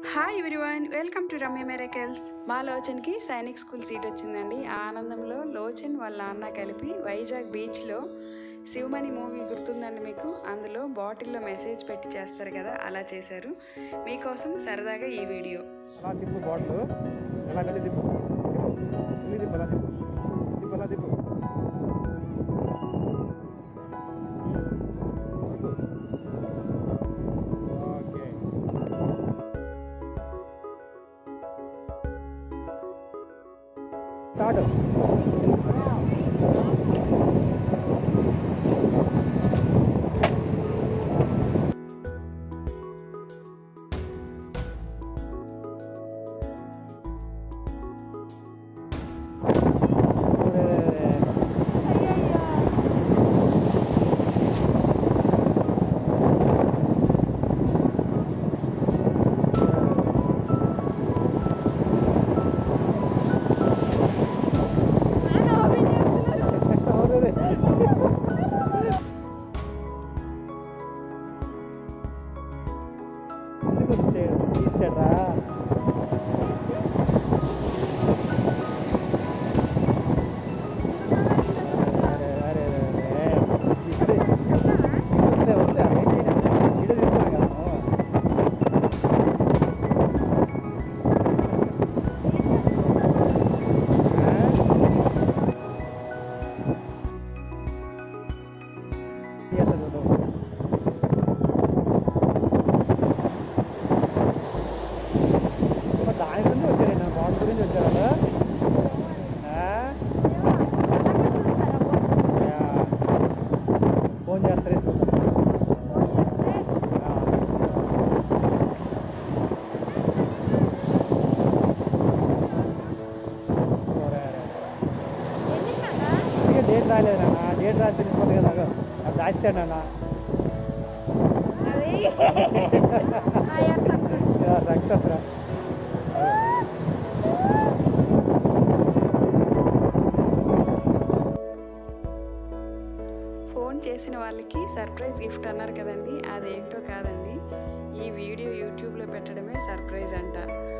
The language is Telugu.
Hi everyone welcome to Ramya miracles మా లోచన్కి సైనిక్ స్కూల్ సీట్ వచ్చిందండి ఆ ఆనందంలో లోచన్ వాళ్ళ నాన్న కలిపి వైజాగ్ బీచ్లో శివమణి మూవీ గుర్తుందండి మీకు అందులో బాటిల్లో మెసేజ్ పెట్టి చేస్తారు కదా అలా చేశారు మీకోసం సరదాగా ఈ వీడియో అలా తిప్పు బాటిల్ ఎలా వెళ్ళి తిప్పు తిప్పు వెళ్ళి తిప్పు అలా తిప్పు తిప్పు అలా తిప్పు ఓకే స్టార్ట్ ఎందుకు తీసాడా అరే అరే అరే ఇక్కడే వద్దే వద్దే ఇడే తీసుకున్నా కదా Yes, I don't know. మరి దాని గురించి వచ్చారు నా బాడీ గురించి వచ్చారు కదా ఫోన్ చేస్తారే చూద్దాం ఆ. సరే, సరే. అందుకే డేట్ రాలేదు నాన్న డేట్ రాసి తెలిసిపోతుంది కదా నాకు అది దాచాడు నాన్న సక్సెస్ రా ఫోన్ చేసిన వాళ్ళకి సర్ప్రైజ్ గిఫ్ట్ అన్నారు కదండి అదేంటో కాదండి ఈ వీడియో యూట్యూబ్లో పెట్టడమే సర్ప్రైజ్ అంట